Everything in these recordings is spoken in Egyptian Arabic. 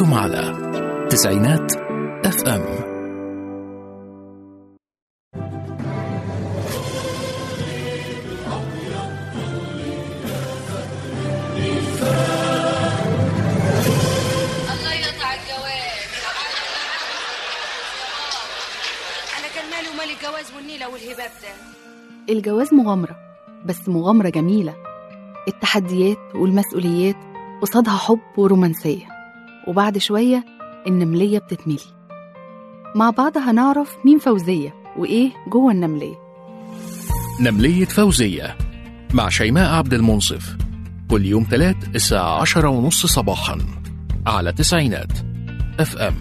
أنتم على تسعينات اف ام الله يقطع الجواز انا كان مالي ومال الجواز والنيله والهباب ده الجواز مغامرة بس مغامرة جميلة التحديات والمسؤوليات قصادها حب ورومانسية وبعد شوية النملية بتتملي مع بعض هنعرف مين فوزية وإيه جوه النملية نملية فوزية مع شيماء عبد المنصف كل يوم تلات الساعة عشرة ونص صباحا على تسعينات اف ام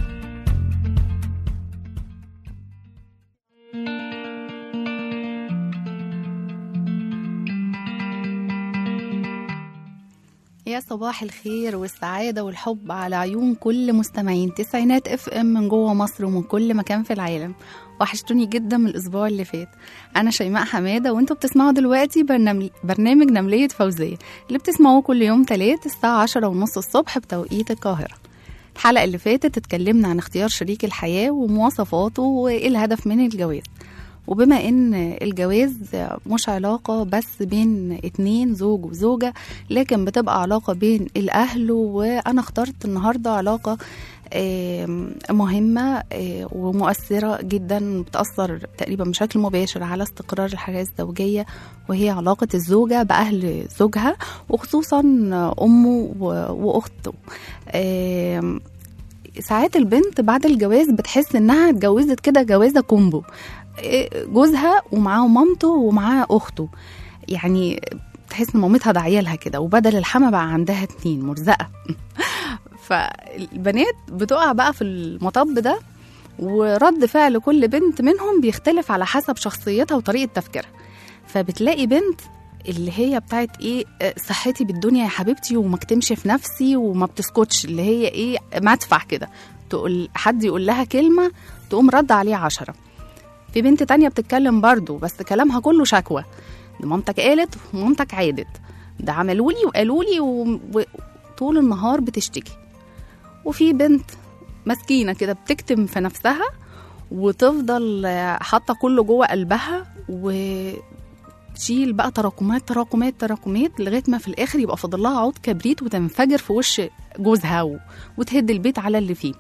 يا صباح الخير والسعادة والحب على عيون كل مستمعين تسعينات اف ام من جوه مصر ومن كل مكان في العالم وحشتوني جدا من الاسبوع اللي فات انا شيماء حماده وانتوا بتسمعوا دلوقتي برنامج, برنامج نمليه فوزيه اللي بتسمعوه كل يوم تلات الساعه عشرة ونص الصبح بتوقيت القاهره الحلقه اللي فاتت اتكلمنا عن اختيار شريك الحياه ومواصفاته وايه الهدف من الجواز وبما ان الجواز مش علاقة بس بين اتنين زوج وزوجة لكن بتبقى علاقة بين الأهل وأنا اخترت النهاردة علاقة آم، مهمة آه، ومؤثرة جدا بتأثر تقريبا بشكل مباشر على استقرار الحياة الزوجية وهي علاقة الزوجة بأهل زوجها وخصوصا أمه و- وأخته آم، ساعات البنت بعد الجواز بتحس انها اتجوزت كده جوازه كومبو إيه، جوزها ومعاه مامته ومعاه اخته يعني تحس ان مامتها داعيه كده وبدل الحما بقى عندها اتنين مرزقه فالبنات بتقع بقى في المطب ده ورد فعل كل بنت منهم بيختلف على حسب شخصيتها وطريقه تفكيرها فبتلاقي بنت اللي هي بتاعت ايه آه، صحتي بالدنيا يا حبيبتي وما اكتمش في نفسي وما بتسكتش اللي هي ايه مدفع كده تقول حد يقول لها كلمه تقوم رد عليه عشرة في بنت تانية بتتكلم برضه بس كلامها كله شكوى ده مامتك قالت ومامتك عادت ده عملولي وقالولي و- وطول النهار بتشتكي وفي بنت مسكينة كده بتكتم في نفسها وتفضل آه، حاطة كله جوه قلبها وتشيل بقى تراكمات تراكمات تراكمات لغاية ما في الآخر يبقى فاضل لها عود كبريت وتنفجر في وش جوزها و- وتهد البيت على اللي فيه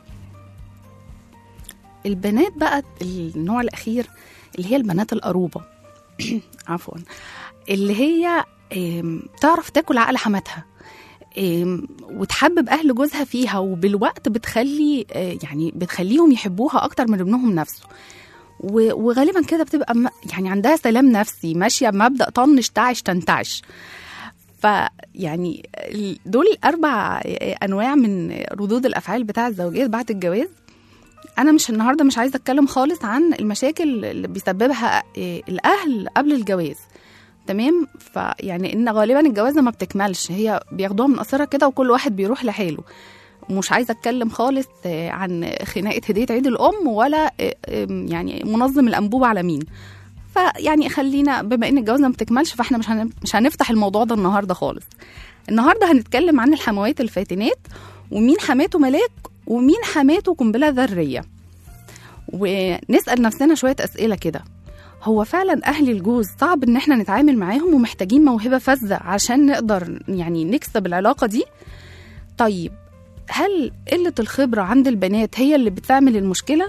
البنات بقى النوع الأخير اللي هي البنات القروبة عفوا اللي هي آم، تعرف تاكل عقل حماتها آم، وتحبب أهل جوزها فيها وبالوقت بتخلي آه، يعني بتخليهم يحبوها أكتر من ابنهم نفسه و- وغالبا كده بتبقى م- يعني عندها سلام نفسي ماشية بمبدأ طنش تعش تنتعش فيعني ال- دول أربع آه، أنواع من ردود الأفعال بتاع الزوجات بعد الجواز انا مش النهارده مش عايزه اتكلم خالص عن المشاكل اللي بيسببها إيه، الاهل قبل الجواز تمام فيعني ان غالبا الجوازه ما بتكملش هي بياخدوها من قصرها كده وكل واحد بيروح لحاله مش عايزه اتكلم خالص آه، عن خناقه هديه عيد الام ولا آه، آم، يعني منظم الانبوبه على مين فيعني خلينا بما ان الجوازه ما بتكملش فاحنا مش هن- مش هنفتح الموضوع ده النهارده خالص النهارده هنتكلم عن الحموات الفاتنات ومين حماته ملاك ومين حماته قنبله ذريه ونسال نفسنا شويه اسئله كده هو فعلا اهل الجوز صعب ان احنا نتعامل معاهم ومحتاجين موهبه فذه عشان نقدر يعني نكسب العلاقه دي طيب هل قله الخبره عند البنات هي اللي بتعمل المشكله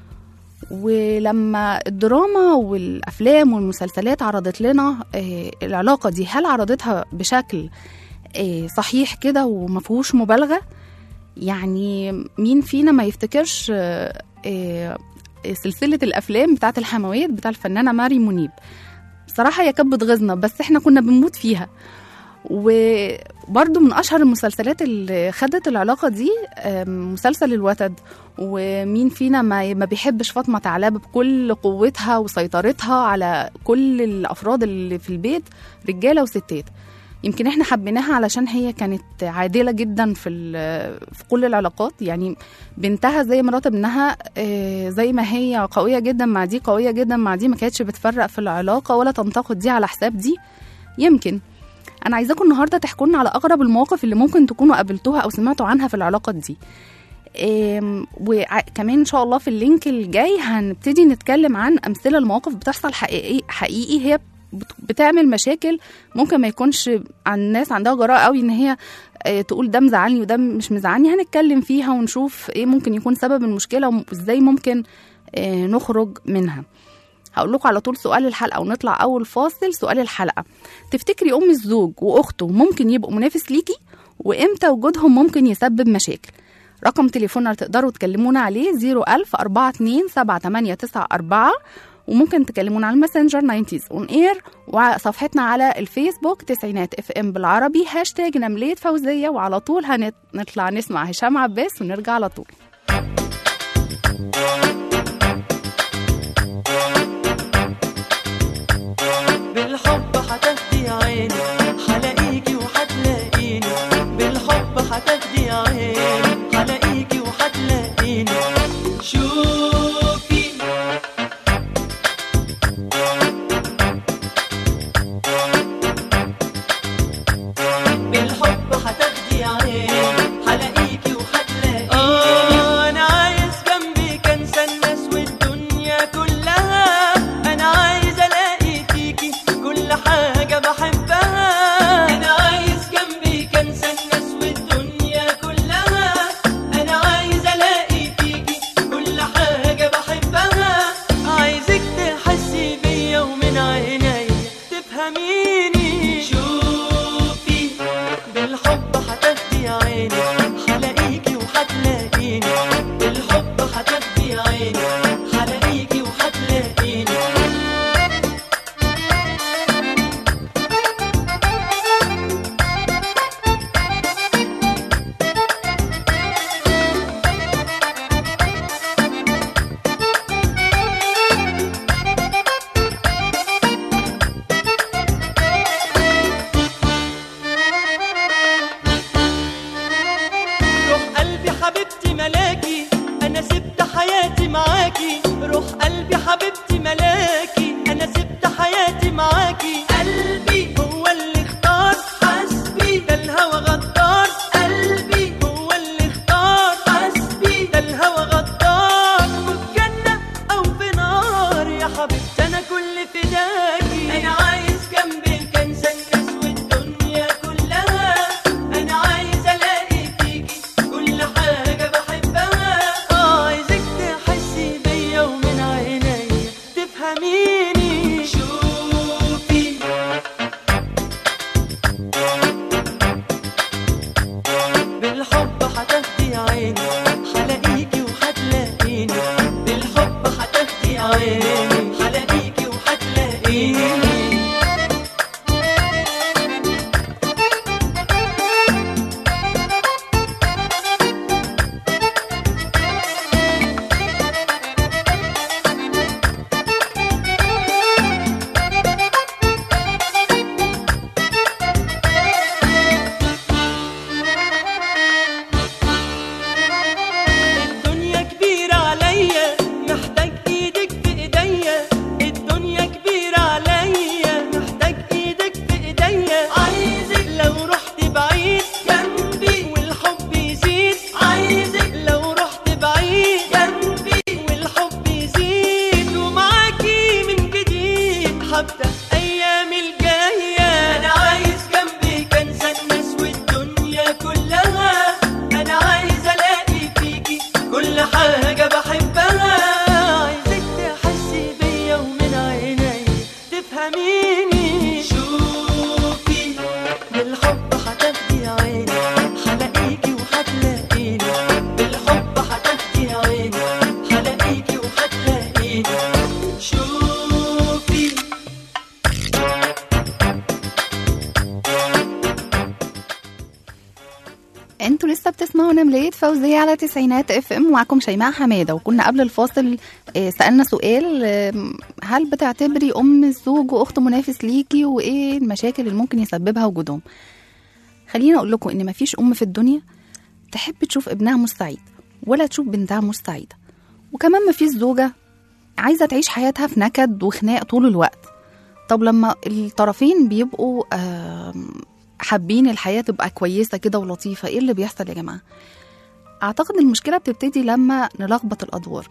ولما الدراما والافلام والمسلسلات عرضت لنا آه، العلاقه دي هل عرضتها بشكل آه، صحيح كده ومفهوش مبالغه يعني مين فينا ما يفتكرش آه، آه، سلسلة الأفلام بتاعت الحموات بتاع الفنانة ماري منيب بصراحة هي كانت بتغيظنا بس احنا كنا بنموت فيها وبرضو من أشهر المسلسلات اللي خدت العلاقة دي آم، مسلسل الوتد ومين فينا ما ما بيحبش فاطمة ثعلبة بكل قوتها وسيطرتها على كل الأفراد اللي في البيت رجالة وستات يمكن احنا حبيناها علشان هي كانت عادله جدا في ال- في كل العلاقات يعني بنتها زي مرات ابنها آه، زي ما هي قويه جدا مع دي قويه جدا مع دي ما كانتش بتفرق في العلاقه ولا تنتقد دي على حساب دي يمكن انا عايزاكم النهارده تحكوا لنا على اغرب المواقف اللي ممكن تكونوا قابلتوها او سمعتوا عنها في العلاقه دي إم، وكمان ان شاء الله في اللينك الجاي هنبتدي نتكلم عن امثله المواقف بتحصل حقيقي حقيقي هي بت- بتعمل مشاكل ممكن ما يكونش عن الناس عندها جراءه قوي ان هي آه، تقول ده مزعلني وده مش مزعلني هنتكلم فيها ونشوف ايه ممكن يكون سبب المشكله وازاي ممكن آه، نخرج منها هقول لكم على طول سؤال الحلقه ونطلع اول فاصل سؤال الحلقه تفتكري ام الزوج واخته ممكن يبقوا منافس ليكي وامتى وجودهم ممكن يسبب مشاكل رقم تليفوننا اللي تقدروا تكلمونا عليه 01000 42 7894 وممكن تكلمونا على الماسنجر 90 اون اير وصفحتنا على الفيسبوك تسعينات اف ام بالعربي هاشتاج نملية فوزية وعلى طول هنطلع نسمع هشام عباس ونرجع على طول بالحب هتاخدي عيني هلاقيكي وهتلاقيني بالحب هتاخدي عيني هلاقيكي وهتلاقيني شوفي بالحب هتاخدي عيني هلاقيكي وهتلاقيني آه انا عايز جنبي انسى الناس والدنيا كلها انا عايز الاقي فيكي كل حاجه بحبها انا عايز جنبي انسى الناس والدنيا كلها انا عايز الاقي فيكي كل حاجه بحبها عايزك تحسي بيا ومن عيني تفهميني شوفي بالحب هتاخدي عيني هلاقيكي وهتلاقيني بالحب هتاخدي عيني هلاقيكي وهتلاقيني روح قلبي حبيبتي ملاكي انا سبت حياتي معاكي روح قلبي حبيبتي ملاكي انا سبت حياتي معاكي قلبي هو اللي اختار حسبي ده الهوى غدار قلبي هو اللي اختار حسبي ده الهوى غدار وفي جنة او في نار يا حبيبتي انا كل فداكي انا عايز جنبي كنسى الناس والدنيا كلها انا عايز الاقي فيكي كل حاجه بحبها آه، عايزك تحسي بيا ومن عيني تفهميني شوفي بالحب هتاخدي عيني هلاقيكي وهتلاقيني بالحب هتاخدي عيني هلاقيكي وهتلاقيني الدنيا كبيرة عليا محتاج ايدك في ايديا الدنيا كبيرة عليا محتاج ايدك في ايديا عايزك لو رحت بعيد جنبي والحب يزيد عايزك لو رحت بعيد جنبي والحب يزيد ومعاكي من جديد هبدأ ايامي الجاية انا عايز جنبي كنسى الناس والدنيا كلها انا عايز الاقي فيكي كل حاجة بحبها عايزك تحسي بيا ومن عيني تفهميني شوفي بالحب هتاخدي عيني هلاقيكي وهتلاقيني بالحب هتاخدي عيني هلاقيكي وهتلاقيني شوفي انتوا لسه بتسمعوا نملية فوزية على تسعينات اف ام معاكم شيماء حمادة وكنا قبل الفاصل آه، سألنا سؤال آم، هل بتعتبري ام الزوج واخت منافس ليكي وايه المشاكل اللي ممكن يسببها وجودهم خليني اقول لكم ان مفيش ام في الدنيا تحب تشوف ابنها مستعيد ولا تشوف بنتها مستعيدة وكمان مفيش زوجة عايزة تعيش حياتها في نكد وخناق طول الوقت طب لما الطرفين بيبقوا آم، حابين الحياه تبقى كويسه كده ولطيفه ايه اللي بيحصل يا جماعه اعتقد المشكله بتبتدي لما نلخبط الادوار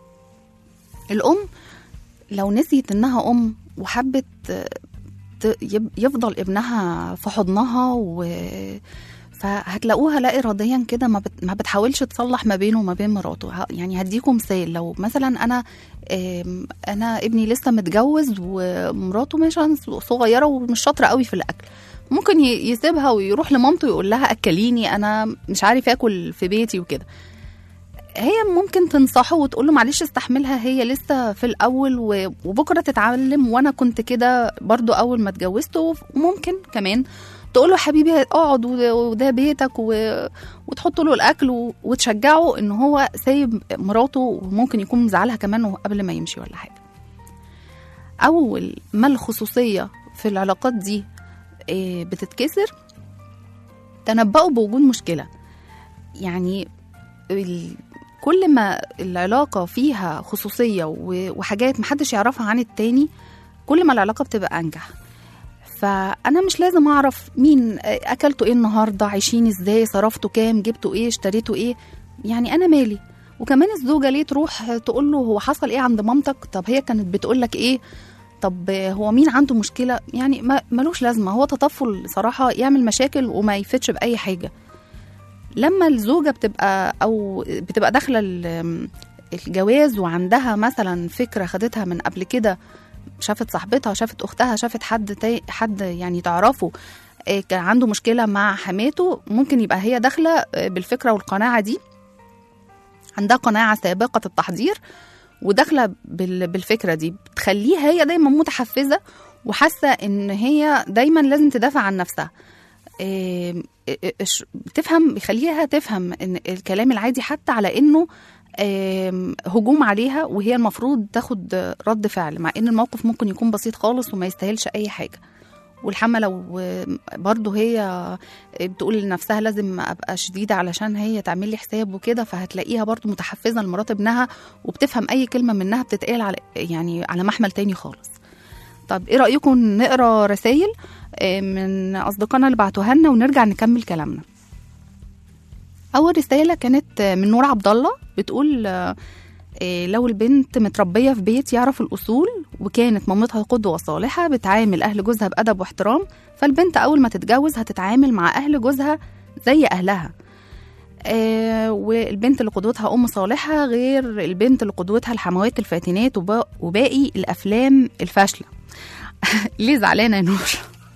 الام لو نسيت انها ام وحبت ت- يب- يفضل ابنها في حضنها و فهتلاقوها لا اراديا كده ما, بت... ما بتحاولش تصلح ما بينه وما بين مراته ه- يعني هديكم مثال لو مثلا انا آم، انا ابني لسه متجوز ومراته مثلا صغيره ومش شاطره قوي في الاكل ممكن ي- يسيبها ويروح لمامته يقول لها اكليني انا مش عارف اكل في بيتي وكده هي ممكن تنصحه وتقول له معلش استحملها هي لسه في الاول و- وبكره تتعلم وانا كنت كده برضو اول ما اتجوزت وممكن كمان تقول له حبيبي اقعد وده وده بيتك و... وتحط له الاكل و... وتشجعه ان هو سايب مراته وممكن يكون مزعلها كمان قبل ما يمشي ولا حاجه اول ما الخصوصيه في العلاقات دي إيه، بتتكسر تنبأوا بوجود مشكله يعني ال... كل ما العلاقة فيها خصوصية و- وحاجات محدش يعرفها عن التاني كل ما العلاقة بتبقى أنجح فأنا مش لازم أعرف مين أكلته إيه النهاردة عايشين إزاي صرفته كام جبته إيه اشتريته إيه يعني أنا مالي وكمان الزوجة ليه تروح تقول له هو حصل إيه عند مامتك طب هي كانت بتقول لك إيه طب هو مين عنده مشكلة يعني ما ملوش لازمة هو تطفل صراحة يعمل مشاكل وما يفتش بأي حاجة لما الزوجة بتبقى أو بتبقى داخلة ال- الجواز وعندها مثلا فكرة خدتها من قبل كده شافت صاحبتها شافت أختها شافت حد تي حد يعني تعرفه آه، كان عنده مشكلة مع حماته ممكن يبقى هي داخلة آه، بالفكرة والقناعة دي عندها قناعة سابقة التحضير وداخلة بال- بالفكرة دي بتخليها هي دايما متحفزة وحاسة ان هي دايما لازم تدافع عن نفسها آم، إيش- بتفهم بيخليها تفهم ان الكلام العادي حتى على انه آم، هجوم عليها وهي المفروض تاخد رد فعل مع ان الموقف ممكن يكون بسيط خالص وما يستاهلش اي حاجه والحما لو برضه هي بتقول لنفسها لازم ابقى شديده علشان هي تعمل لي حساب وكده فهتلاقيها برضه متحفزه لمرات ابنها وبتفهم اي كلمه منها بتتقال على يعني على محمل تاني خالص طب ايه رايكم نقرا رسائل من اصدقائنا اللي بعتوها لنا ونرجع نكمل كلامنا اول رساله كانت من نور عبد الله بتقول آه، آه، لو البنت متربيه في بيت يعرف الاصول وكانت مامتها قدوه صالحه بتعامل اهل جوزها بادب واحترام فالبنت اول ما تتجوز هتتعامل مع اهل جوزها زي اهلها آه والبنت اللي قدوتها ام صالحه غير البنت اللي قدوتها الحموات الفاتنات وبا- وباقي الافلام الفاشله ليه زعلانه يا نور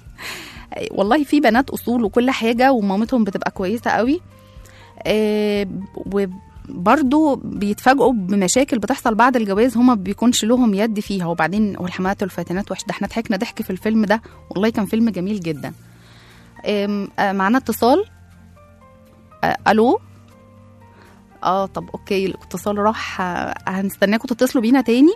والله في بنات اصول وكل حاجه ومامتهم بتبقى كويسه قوي آه، وبرضه بيتفاجئوا بمشاكل بتحصل بعد الجواز هما بيكونش لهم يد فيها وبعدين والحمات والفاتنات وحش ده احنا ضحكنا ضحك في الفيلم ده والله كان فيلم جميل جدا آم، آه، معانا اتصال آه، الو اه طب اوكي الاتصال راح آه، هنستناكم تتصلوا بينا تاني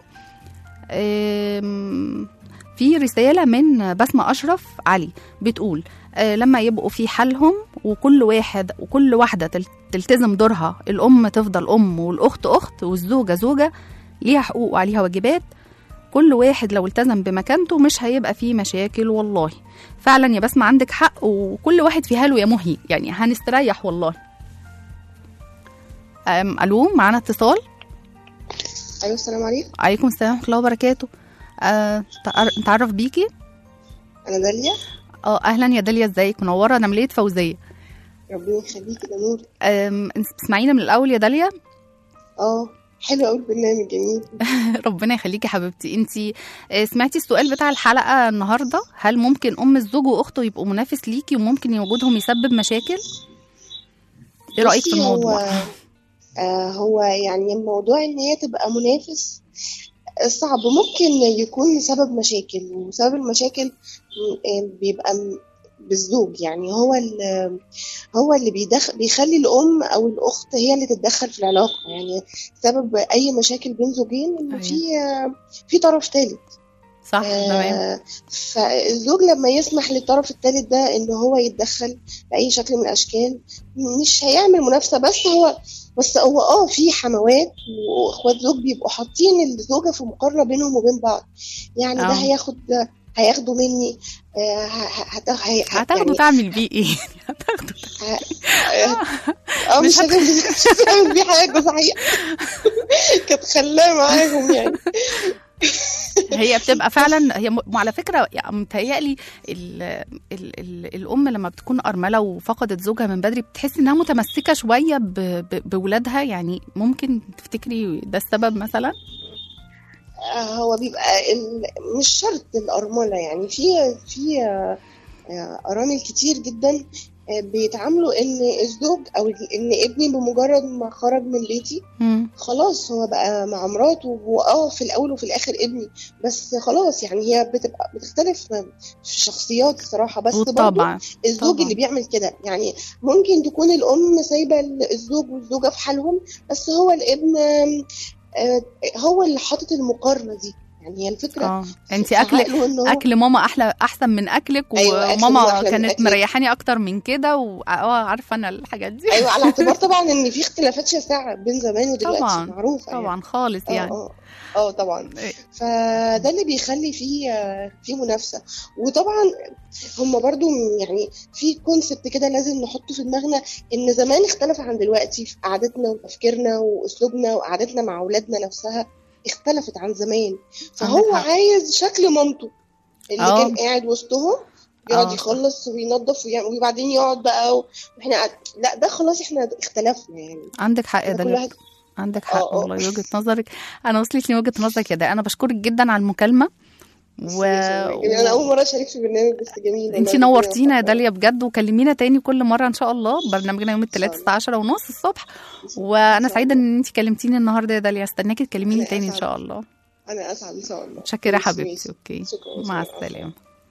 آم، في رسالة من بسمة أشرف علي بتقول آه، لما يبقوا في حالهم وكل واحد وكل واحدة تل- تلتزم دورها الأم تفضل أم والأخت أخت والزوجة زوجة ليها حقوق وعليها واجبات كل واحد لو التزم بمكانته مش هيبقى فيه مشاكل والله فعلا يا بسمة عندك حق وكل واحد في حاله يا مهي يعني هنستريح والله أم ألو معانا اتصال ايوه السلام عليكم عليكم السلام ورحمة الله وبركاته أه تعر- نتعرف بيكي انا داليا اه اهلا يا داليا ازيك منوره انا مليت فوزيه ربنا يخليكي ده نور أم، اسمعينا من الاول يا داليا اه حلو قوي البرنامج جميل ربنا يخليكي حبيبتي انتي آه، سمعتي السؤال بتاع الحلقه النهارده هل ممكن ام الزوج واخته يبقوا منافس ليكي وممكن وجودهم يسبب مشاكل ايه رايك في بصي، الموضوع هو آه هو يعني الموضوع ان هي تبقى منافس آه، صعب ممكن يكون سبب مشاكل وسبب المشاكل م- آه، بيبقى م- بالزوج يعني هو ال- هو اللي بيدخل بيخلي الام او الاخت هي اللي تتدخل في العلاقه يعني سبب اي مشاكل بين زوجين ان أيوة. في آه، في طرف ثالث صح تمام آه، فالزوج لما يسمح للطرف الثالث ده ان هو يتدخل باي شكل من الاشكال مش هيعمل منافسه بس هو بس هو اه في حموات واخوات زوج بيبقوا حاطين الزوجه في مقارنه بينهم وبين بعض يعني ده آه. هياخد هياخدوا مني آه، ه- ه- هت- هي- ه- هتاخده يعني تعمل بيه ايه هتاخده اه مش مش هتعمل مش هتعمل بيه حاجه صحيح كانت خلاه معاهم يعني هي بتبقى فعلا هي م... وعلى فكره يعني متهيألي ال... ال... ال... الام لما بتكون ارمله وفقدت زوجها من بدري بتحس انها متمسكه شويه ب... ب... بولادها يعني ممكن تفتكري ده السبب مثلا آه، هو بيبقى ال... مش شرط الأرملة يعني في في آه، آه، أرامل كتير جدا آه، بيتعاملوا إن الزوج أو إن ابني بمجرد ما خرج من بيتي مم. خلاص هو بقى مع مراته وهو اه في الأول وفي الآخر ابني بس خلاص يعني هي بتبقى بتختلف في الشخصيات الصراحة بس برضه طبعا الزوج طبعاً. اللي بيعمل كده يعني ممكن تكون الأم سايبة الزوج والزوجة في حالهم بس هو الابن آم، آه، هو اللي حاطط المقارنة دي يعني هي الفكرة اه انت في اكل عقله إن هو- اكل ماما احلى احسن من اكلك أيوة، أكل وماما ماما أحلى من كانت أكلك. مريحاني اكتر من كده و... اه عارفه انا الحاجات دي ايوه على اعتبار طبعا ان في اختلافات شاسعه بين زمان ودلوقتي طبعاً، معروفه يعني. طبعا خالص اه يعني اه اه طبعا إيه. فده اللي بيخلي فيه آه، فيه منافسه وطبعا هم برضو يعني في كونسبت كده لازم نحطه في دماغنا ان زمان اختلف عن دلوقتي في قعدتنا وتفكيرنا واسلوبنا وقعدتنا مع اولادنا نفسها اختلفت عن زمان فهو عندك حق. عايز شكل مامته اللي آه. كان قاعد وسطهم يقعد آه. يخلص وينظف ويعمل- وبعدين يقعد بقى و- واحنا قاعد لا ده خلاص احنا اختلفنا يعني عندك حق يا كل دلال واحد عندك اه، حق اه. والله وجهة نظرك انا وصلت لي وجهة نظرك يا ده انا بشكرك جدا على المكالمة و... جميل. انا اول مره اشارك في برنامج بس جميل انت والله. نورتينا يا ربنا داليا بجد وكلمينا تاني كل مرة ان شاء الله برنامجنا يوم الثلاث شاء الساعة 10 ونص الصبح وانا سعيدة ان انت كلمتيني النهاردة يا داليا استناكي تكلميني أنا تاني ان أسعد. شاء الله انا اسعد ان شاء الله متشكرة يا ماشي، حبيبتي ماشي. اوكي شكرا مع شكرا. السلامة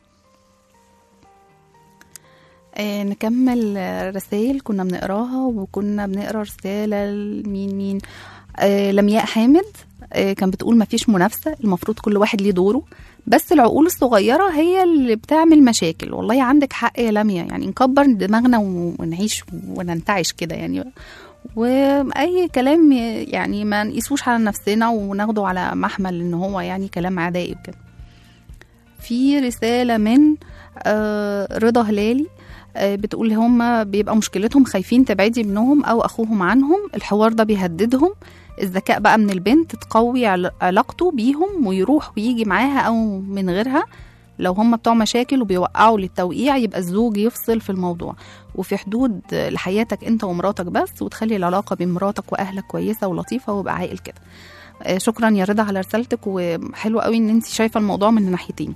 آه نكمل آه، رسائل كنا بنقراها وكنا بنقرا رسالة لمين مين آه لمياء حامد آه كان بتقول مفيش منافسة المفروض كل واحد ليه دوره بس العقول الصغيرة هي اللي بتعمل مشاكل والله عندك حق يا لميا يعني نكبر دماغنا ونعيش وننتعش كده يعني واي كلام يعني ما نقيسوش على نفسنا وناخده على محمل ان هو يعني كلام عدائي وكده في رسالة من آه، رضا هلالي آه، بتقول هما بيبقى مشكلتهم خايفين تبعدي ابنهم او اخوهم عنهم الحوار ده بيهددهم الذكاء بقى من البنت تقوي عل- علاقته بيهم ويروح ويجي معاها او من غيرها لو هم بتوع مشاكل وبيوقعوا للتوقيع يبقى الزوج يفصل في الموضوع وفي حدود آه، لحياتك انت ومراتك بس وتخلي العلاقه بين مراتك واهلك كويسه ولطيفه ويبقى عاقل كده آه، شكرا يا رضا على رسالتك وحلو قوي ان انت شايفه الموضوع من ناحيتين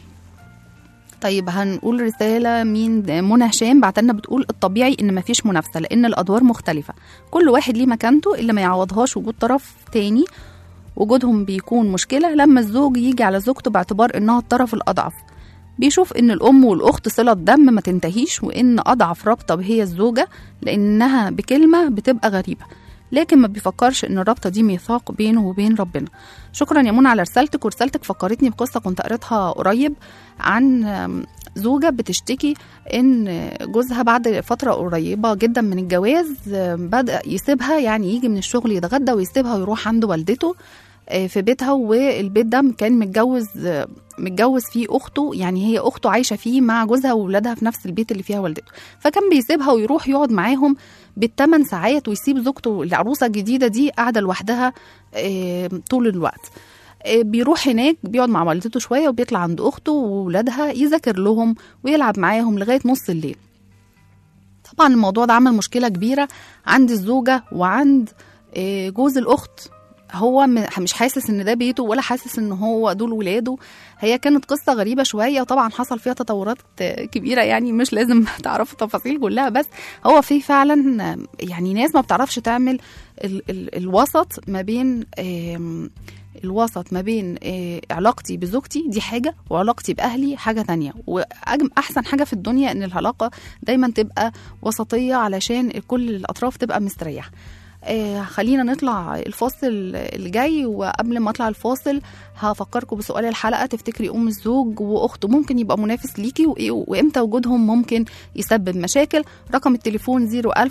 طيب هنقول رسالة مين منى هشام بعتلنا بتقول الطبيعي ان مفيش منافسة لان الادوار مختلفة كل واحد ليه مكانته اللي ما يعوضهاش وجود طرف تاني وجودهم بيكون مشكلة لما الزوج يجي على زوجته باعتبار انها الطرف الاضعف بيشوف ان الام والاخت صلة دم ما تنتهيش وان اضعف رابطة هي الزوجة لانها بكلمة بتبقى غريبة لكن ما بيفكرش ان الرابطة دي ميثاق بينه وبين ربنا شكرا يا منى على رسالتك ورسالتك فكرتني بقصة كنت قريتها قريب عن آم، زوجة بتشتكي ان جوزها بعد فترة قريبة جدا من الجواز آم، بدأ يسيبها يعني يجي من الشغل يتغدى ويسيبها ويروح عند والدته آه، في بيتها والبيت ده كان متجوز آه، متجوز فيه اخته يعني هي اخته عايشه فيه مع جوزها واولادها في نفس البيت اللي فيها والدته فكان بيسيبها ويروح يقعد معاهم بالثمان ساعات ويسيب زوجته العروسه الجديده دي قاعده لوحدها آه، طول الوقت آه، بيروح هناك بيقعد مع والدته شويه وبيطلع عند اخته وولادها يذاكر لهم ويلعب معاهم لغايه نص الليل طبعا الموضوع ده عمل مشكله كبيره عند الزوجه وعند آه، جوز الاخت هو م- مش حاسس ان ده بيته ولا حاسس ان هو دول ولاده هي كانت قصه غريبه شويه وطبعا حصل فيها تطورات آه، كبيره يعني مش لازم تعرفوا التفاصيل كلها بس هو في فعلا آه، يعني ناس ما بتعرفش تعمل ال ال الوسط ما بين آم، الوسط ما بين آه، علاقتي بزوجتي دي حاجة وعلاقتي بأهلي حاجة تانية وأحسن حاجة في الدنيا إن العلاقة دايما تبقى وسطية علشان كل الأطراف تبقى مستريحة آه خلينا نطلع الفاصل اللي جاي وقبل ما اطلع الفاصل هفكركم بسؤال الحلقه تفتكري ام الزوج واخته ممكن يبقى منافس ليكي وإيه- وامتى وجودهم ممكن يسبب مشاكل رقم التليفون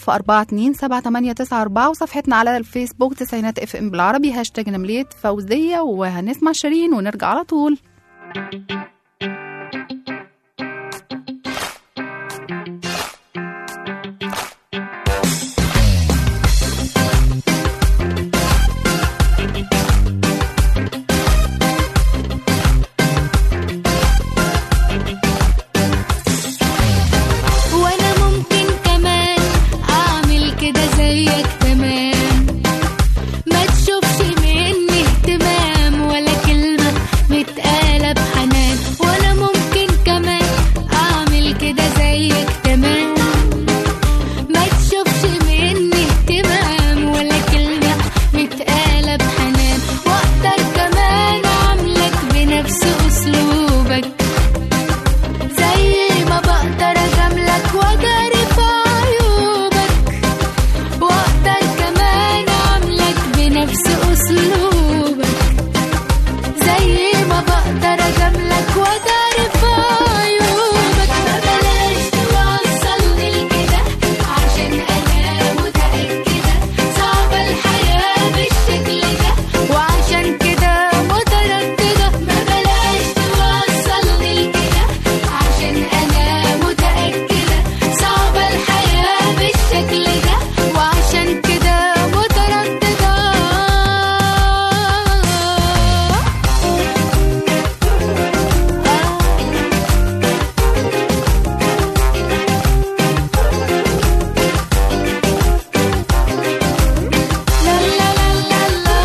01042 وصفحتنا على الفيسبوك تسعينات اف ام بالعربي هاشتاج نملية فوزية وهنسمع شيرين ونرجع على طول زيك تمام ما تشوفش مني اهتمام ولا كلمة متقالة بحنان ولا ممكن كمان أعمل كده زيك تمام ما تشوفش مني اهتمام ولا كلمة متقالة بحنان وأقدر كمان أعملك بنفس أسلوبك زي ما بقدر أجاملك وأجاري في عيوبك واقدر كمان اعملك بنفس اسلوبك زي ما بقدر اجاملك واداري في عيوبك ما بلاش توصلني لكده عشان انا متاكده صعبه الحياه بالشكل ده وعشان كده متردده ما بلاش توصلني لكده عشان انا متاكده صعبه الحياه بالشكل ده وعشان كده متردده لا لا لا لا لا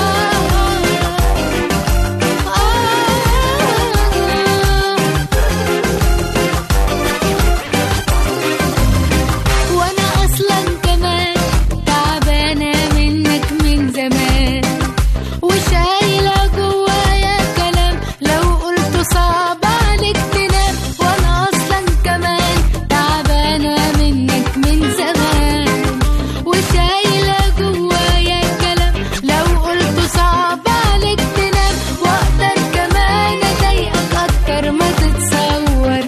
وانا اصلا كمان تعبانه منك من زمان وشايله جوايا كلام لو قلته صعب عليك تنام وانا اصلا كمان تعبانه منك من زمان وشايله جوايا كلام لو قلته صعب عليك تنام واقدر كمان اضايقك اكتر ما تتصور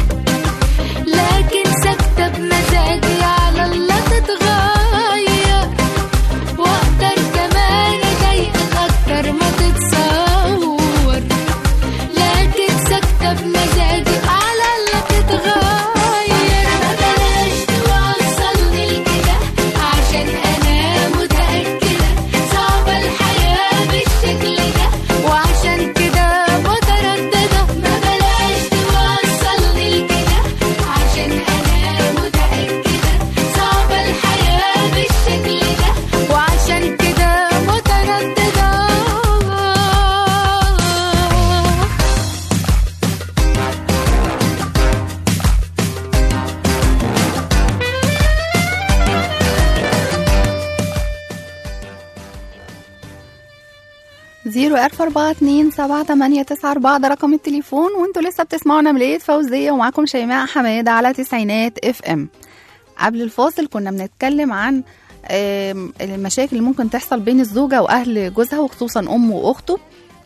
لكن ساكتة بمزاجي على الله تتغير واقدر كمان اضايقك اكتر ما تتصور لكن ساكتة بمزاجي على الله تتغير ما بلاش توصلني لكده عشان انا متأكدة صعبة الحياة بالشكل ده وعشان كده مترددة ما بلاش توصلني لكده عشان انا متأكدة صعبة الحياة بالشكل ده وعشان كده مترددة زيرو ألف أربعة اتنين سبعة تمانية تسعة أربعة ده رقم التليفون وانتوا لسه بتسمعونا مليت فوزية ومعاكم شيماء حمادة على تسعينات اف ام قبل الفاصل كنا بنتكلم عن آم، المشاكل اللي ممكن تحصل بين الزوجة وأهل جوزها وخصوصا أمه وأخته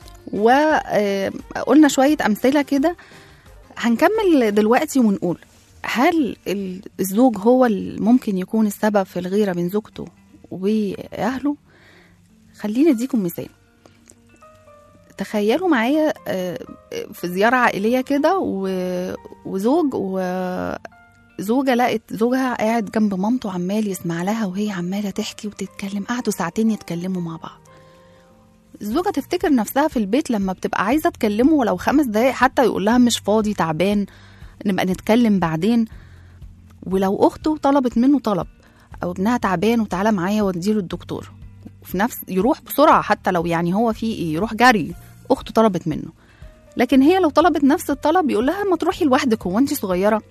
وقلنا شوية أمثلة كده هنكمل دلوقتي ونقول هل ال- الزوج هو اللي ممكن يكون السبب في الغيرة بين زوجته وأهله خليني أديكم مثال تخيلوا معايا آه، في زيارة عائلية كده و- وزوج وزوجة لقت زوجها قاعد جنب مامته عمال يسمع لها وهي عمالة تحكي وتتكلم قعدوا ساعتين يتكلموا مع بعض الزوجة تفتكر نفسها في البيت لما بتبقى عايزة تكلمه ولو خمس دقايق حتى يقول لها مش فاضي تعبان نبقى نتكلم بعدين ولو أخته طلبت منه طلب أو ابنها تعبان وتعالى معايا وديله الدكتور وفي نفس يروح بسرعة حتى لو يعني هو في إيه يروح جري أخته طلبت منه لكن هي لو طلبت نفس الطلب يقول لها ما تروحي لوحدك هو انت صغيرة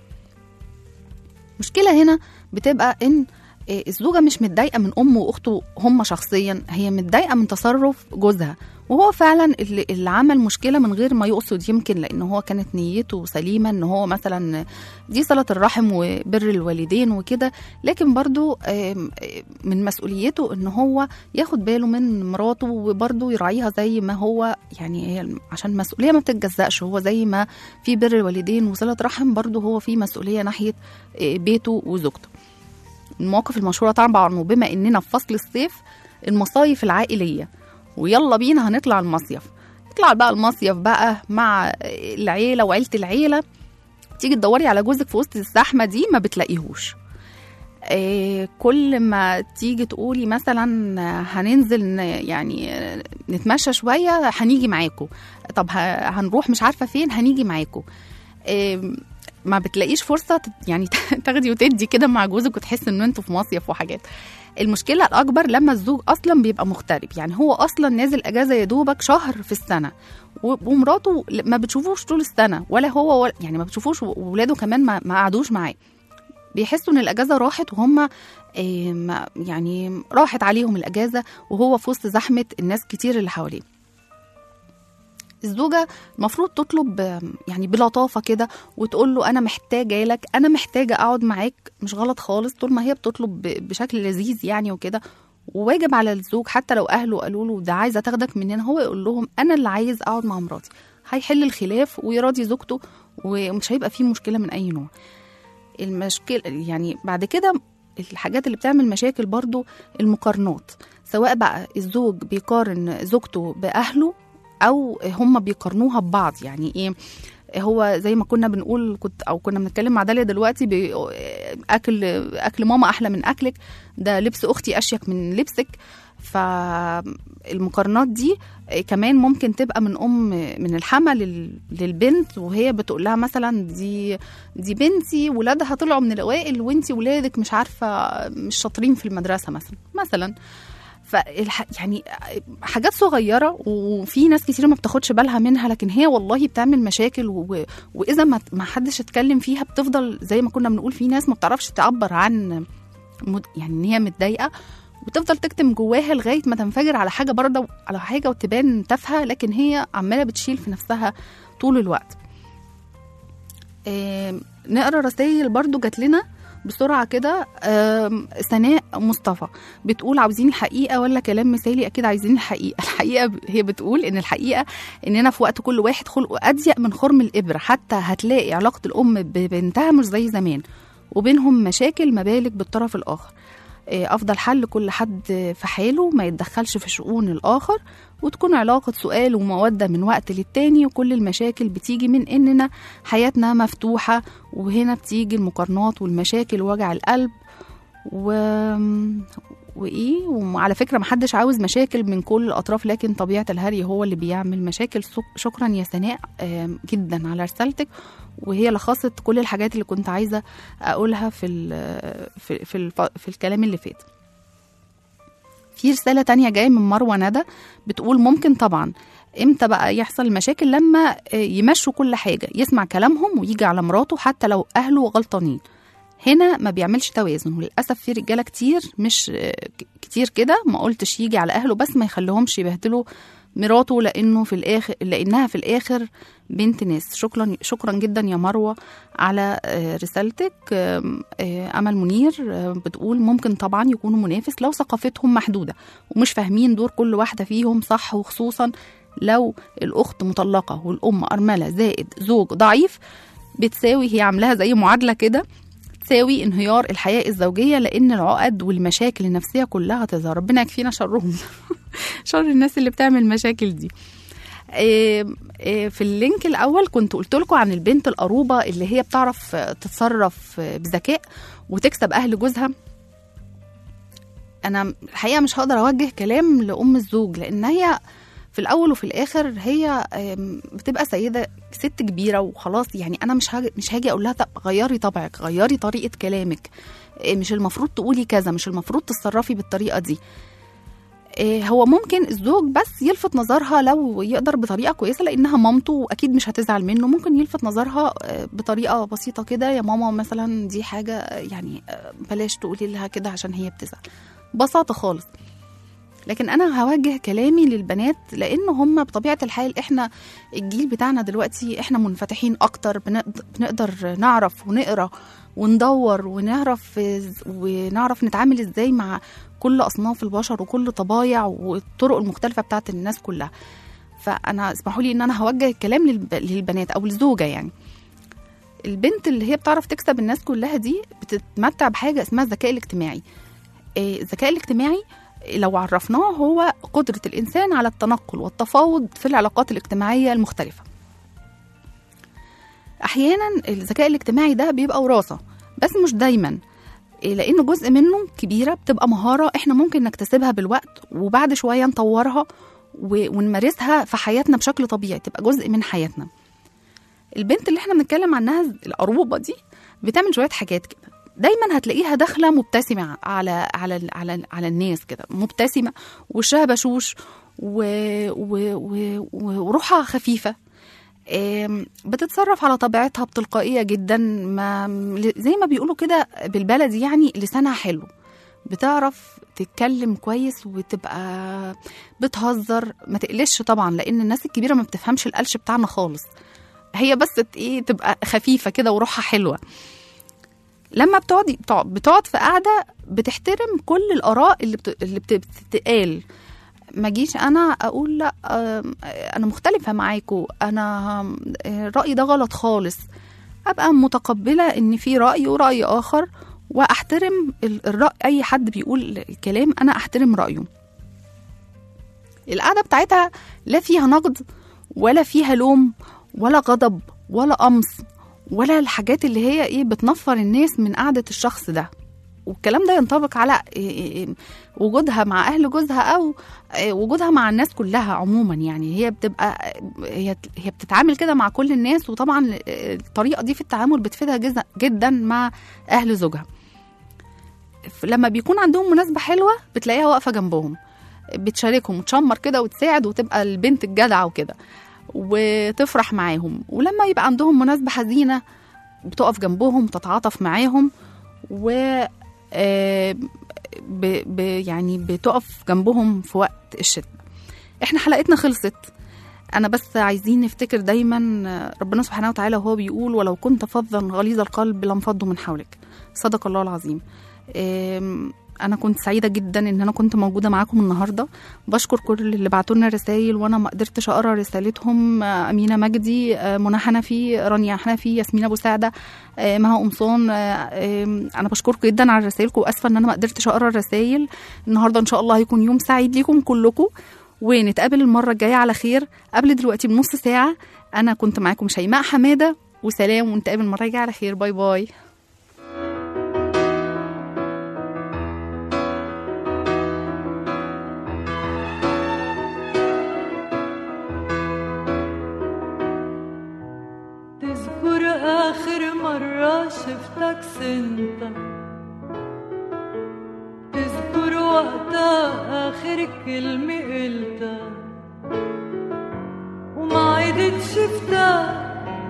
مشكلة هنا بتبقى إن إيه، الزوجة مش متضايقة من أمه وأخته هم شخصيا هي متضايقة من تصرف جوزها وهو فعلا اللي, اللي عمل مشكلة من غير ما يقصد يمكن لأن هو كانت نيته سليمة إن هو مثلا دي صلة الرحم وبر الوالدين وكده لكن برضو آم، آم، من مسؤوليته إن هو ياخد باله من مراته وبرضو يراعيها زي ما هو يعني هي عشان المسؤولية ما بتتجزأش هو زي ما في بر الوالدين وصلة رحم برضو هو في مسؤولية ناحية آه، بيته وزوجته المواقف المشهورة طبعا وبما إننا في فصل الصيف المصايف العائلية ويلا بينا هنطلع المصيف نطلع بقى المصيف بقى مع العيلة وعيلة العيلة تيجي تدوري على جوزك في وسط الزحمة دي ما بتلاقيهوش آه، كل ما تيجي تقولي مثلا هننزل ن- يعني آه، نتمشى شوية هنيجي معاكم طب ه- هنروح مش عارفة فين هنيجي معاكم آم، ما بتلاقيش فرصه تت- يعني تاخدي وتدي كده مع جوزك وتحس ان انتوا في مصيف وحاجات المشكله الاكبر لما الزوج اصلا بيبقى مغترب يعني هو اصلا نازل اجازه يا دوبك شهر في السنه و- ومراته ما بتشوفوش طول السنه ولا هو ولا يعني ما بتشوفوش وولاده كمان ما, ما قعدوش معاه بيحسوا ان الاجازه راحت وهم إيه، ما- يعني راحت عليهم الاجازه وهو في وسط زحمه الناس كتير اللي حواليه الزوجة المفروض تطلب آم، يعني بلطافة كده وتقول له أنا محتاجة لك أنا محتاجة أقعد معاك مش غلط خالص طول ما هي بتطلب ب- بشكل لذيذ يعني وكده وواجب على الزوج حتى لو أهله قالوا له ده عايزة تاخدك مننا هو يقول لهم أنا اللي عايز أقعد مع مراتي هيحل الخلاف ويراضي زوجته ومش هيبقى فيه مشكلة من أي نوع المشكلة يعني بعد كده الحاجات اللي بتعمل مشاكل برضو المقارنات سواء بقى الزوج بيقارن زوجته بأهله او هم بيقارنوها ببعض يعني ايه هو زي ما كنا بنقول كنت او كنا بنتكلم مع داليا دلوقتي بي- اكل اكل ماما احلى من اكلك ده لبس اختي اشيك من لبسك فالمقارنات دي كمان ممكن تبقى من ام من الحما لل- للبنت وهي بتقول لها مثلا دي دي بنتي ولادها طلعوا من الاوائل وانتي ولادك مش عارفه مش شاطرين في المدرسه مثلا مثلا فالح... يعني حاجات صغيره وفي ناس كتير ما بتاخدش بالها منها لكن هي والله بتعمل مشاكل و... واذا ما ما حدش اتكلم فيها بتفضل زي ما كنا بنقول في ناس ما بتعرفش تعبر عن مد... يعني ان هي متضايقه وتفضل تكتم جواها لغايه ما تنفجر على حاجه برضه على حاجه وتبان تافهه لكن هي عماله بتشيل في نفسها طول الوقت آم، نقرا رسائل برضو جات لنا بسرعة كده آم، سناء مصطفى بتقول عاوزين الحقيقة ولا كلام مثالي أكيد عايزين الحقيقة الحقيقة ب- هي بتقول إن الحقيقة إننا في وقت كل واحد خلقه أضيق من خرم الإبرة حتى هتلاقي علاقة الأم ببنتها مش زي زمان وبينهم مشاكل مبالغ بالطرف الآخر آه، أفضل حل كل حد في حاله ما يتدخلش في شؤون الآخر وتكون علاقة سؤال ومودة من وقت للتاني وكل المشاكل بتيجي من إننا حياتنا مفتوحة وهنا بتيجي المقارنات والمشاكل ووجع القلب و... وإيه وعلى فكرة محدش عاوز مشاكل من كل الأطراف لكن طبيعة الهري هو اللي بيعمل مشاكل سك- شكرا يا سناء آم، جدا على رسالتك وهي لخصت كل الحاجات اللي كنت عايزة أقولها في ال... في في, الف... في الكلام اللي فات في رسالة تانية جاية من مروة ندى بتقول ممكن طبعا امتى بقى يحصل المشاكل لما آه، يمشوا كل حاجة يسمع كلامهم ويجي على مراته حتى لو أهله غلطانين هنا ما بيعملش توازن وللأسف في رجالة كتير مش آه، ك- كتير كده ما قلتش يجي على أهله بس ما يخليهمش يبهدلوا مراته لأنه في الآخر لأنها في الآخر بنت ناس شكرا شكرا جدا يا مروة على آه، رسالتك آم، آه، أمل منير آه، بتقول ممكن طبعا يكونوا منافس لو ثقافتهم محدودة ومش فاهمين دور كل واحدة فيهم صح وخصوصا لو الأخت مطلقة والأم أرملة زائد زوج ضعيف بتساوي هي عاملاها زي معادلة كده تساوي انهيار الحياة الزوجية لأن العقد والمشاكل النفسية كلها تظهر ربنا يكفينا شرهم شر الناس اللي بتعمل مشاكل دي إيه إيه في اللينك الأول كنت قلت لكم عن البنت القروبة اللي هي بتعرف آه، تتصرف آه، بذكاء وتكسب أهل جوزها أنا الحقيقة مش هقدر أوجه كلام لأم الزوج لأن هي في الاول وفي الاخر هي آم، بتبقى سيده ست كبيره وخلاص يعني انا مش هاجي مش هاجي اقول لها طب غيري طبعك غيري طريقه كلامك آه، مش المفروض تقولي كذا مش المفروض تتصرفي بالطريقه دي آه، هو ممكن الزوج بس يلفت نظرها لو يقدر بطريقه كويسه لانها مامته واكيد مش هتزعل منه ممكن يلفت نظرها آه، بطريقه بسيطه كده يا ماما مثلا دي حاجه آه، يعني آه، بلاش تقولي لها كده عشان هي بتزعل بساطه خالص لكن انا هوجه كلامي للبنات لان هم بطبيعه الحال احنا الجيل بتاعنا دلوقتي احنا منفتحين اكتر بنقدر, بنقدر نعرف ونقرا وندور ونعرف إز- ونعرف نتعامل ازاي مع كل اصناف البشر وكل طبايع والطرق المختلفه بتاعت الناس كلها فانا اسمحوا لي ان انا هوجه الكلام للب... للبنات او الزوجه يعني البنت اللي هي بتعرف تكسب الناس كلها دي بتتمتع بحاجه اسمها الذكاء الاجتماعي إيه، الذكاء الاجتماعي لو عرفناه هو قدرة الإنسان على التنقل والتفاوض في العلاقات الاجتماعية المختلفة أحيانا الذكاء الاجتماعي ده بيبقى وراثة بس مش دايما إيه، لأنه جزء منه كبيرة بتبقى مهارة إحنا ممكن نكتسبها بالوقت وبعد شوية نطورها و- ونمارسها في حياتنا بشكل طبيعي تبقى جزء من حياتنا البنت اللي احنا بنتكلم عنها القروبه دي بتعمل شويه حاجات كده دايما هتلاقيها داخله مبتسمه على على على على الناس كده مبتسمه وشها بشوش و... و... و... و... وروحها خفيفه آم، بتتصرف على طبيعتها بتلقائيه جدا ما زي ما بيقولوا كده بالبلدي يعني لسانها حلو بتعرف تتكلم كويس وتبقى بتهزر ما تقلش طبعا لان الناس الكبيره ما بتفهمش القلش بتاعنا خالص هي بس ت- ايه تبقى خفيفه كده وروحها حلوه لما بتقعد بتقعد- بتقعد في قاعده بتحترم كل الاراء اللي بت... اللي بت- بتتقال ما جيش انا اقول لا آم، انا مختلفه معاكم انا آم، الراي ده غلط خالص ابقى متقبله ان في راي وراي اخر واحترم ال- الراي اي حد بيقول الكلام انا احترم رايه القعده بتاعتها لا فيها نقد ولا فيها لوم ولا غضب ولا قمص ولا الحاجات اللي هي ايه بتنفر الناس من قعده الشخص ده والكلام ده ينطبق على إيه- إيه- وجودها مع اهل جوزها او إيه وجودها مع الناس كلها عموما يعني هي بتبقى هي هي بتتعامل كده مع كل الناس وطبعا الطريقه دي في التعامل بتفيدها جز- جدا مع اهل زوجها ف- لما بيكون عندهم مناسبه حلوه بتلاقيها واقفه جنبهم بتشاركهم وتشمر كده وتساعد وتبقى البنت الجدعه وكده وتفرح معاهم ولما يبقى عندهم مناسبه حزينه بتقف جنبهم تتعاطف معاهم و آه، ب ب يعني بتقف جنبهم في وقت الشتاء احنا حلقتنا خلصت انا بس عايزين نفتكر دايما آه، ربنا سبحانه وتعالى وهو بيقول ولو كنت فظا غليظ القلب لانفضوا من حولك صدق الله العظيم آم، انا كنت سعيده جدا ان انا كنت موجوده معاكم النهارده بشكر كل اللي بعتوا لنا رسائل وانا ما قدرتش اقرا رسالتهم آه، امينه مجدي آه، منى حنفي رانيا حنفي ياسمين ابو سعده آه، مها قمصان آه، آم، انا بشكركم جدا على رسائلكم واسفه ان انا ما قدرتش اقرا الرسائل النهارده ان شاء الله هيكون يوم سعيد ليكم كلكم ونتقابل المره الجايه على خير قبل دلوقتي بنص ساعه انا كنت معاكم شيماء حماده وسلام ونتقابل المره الجايه على خير باي باي تذكر آخر مرة شفتك سنتا تذكر وقتها آخر كلمة قلتها وما عدت شفتها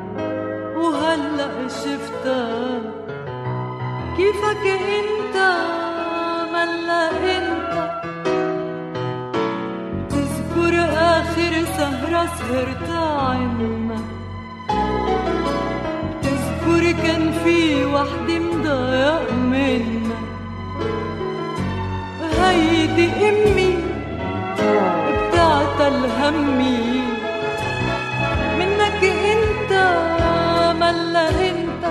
وهلأ شفتها كيفك انت ملا انت تذكر آخر سهرة سهرتها عنا تذكر كان في وحدة مضايق منا هيدي أمي بتاعت الهمي منك انت ملا انت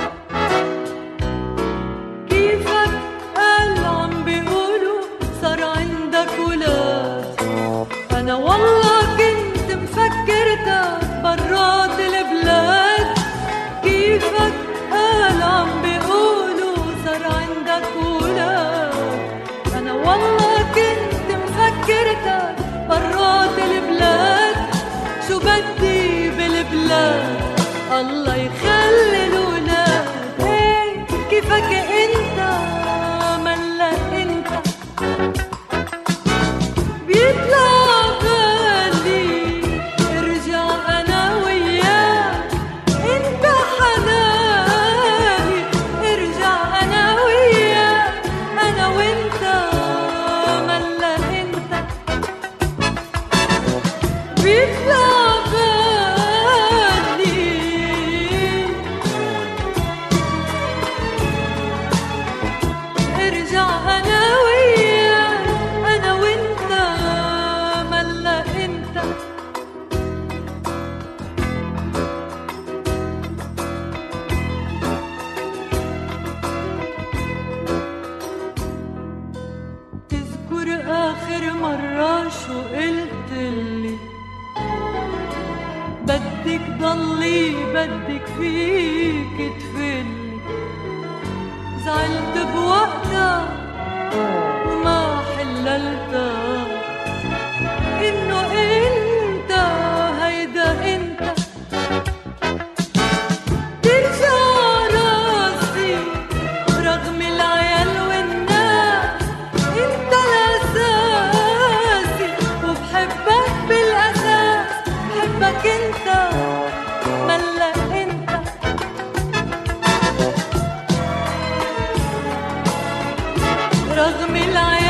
كيفك قال عم بيقولوا صار عندك ولاد انا والله كنت مفكرتك برات البلاد كيفك قال عم بيقولوا صار عندك ولاد انا والله كنت مفكرتك برات البلاد شو بدي بالبلاد الله يخلي الولاد ايه كيفك انت ملا انت بيطلع بالي ارجع انا وياك انت حناني ارجع انا وياك انا وانت ملا انت بيطلع بالي ارجع انا وياك انا وانت ملا انت تذكر اخر مرة شو قلت لي بدك ضلي بدك فيك تفلي زعلت بوقتها وما حللتها انه انت هيدا انت رغم العيب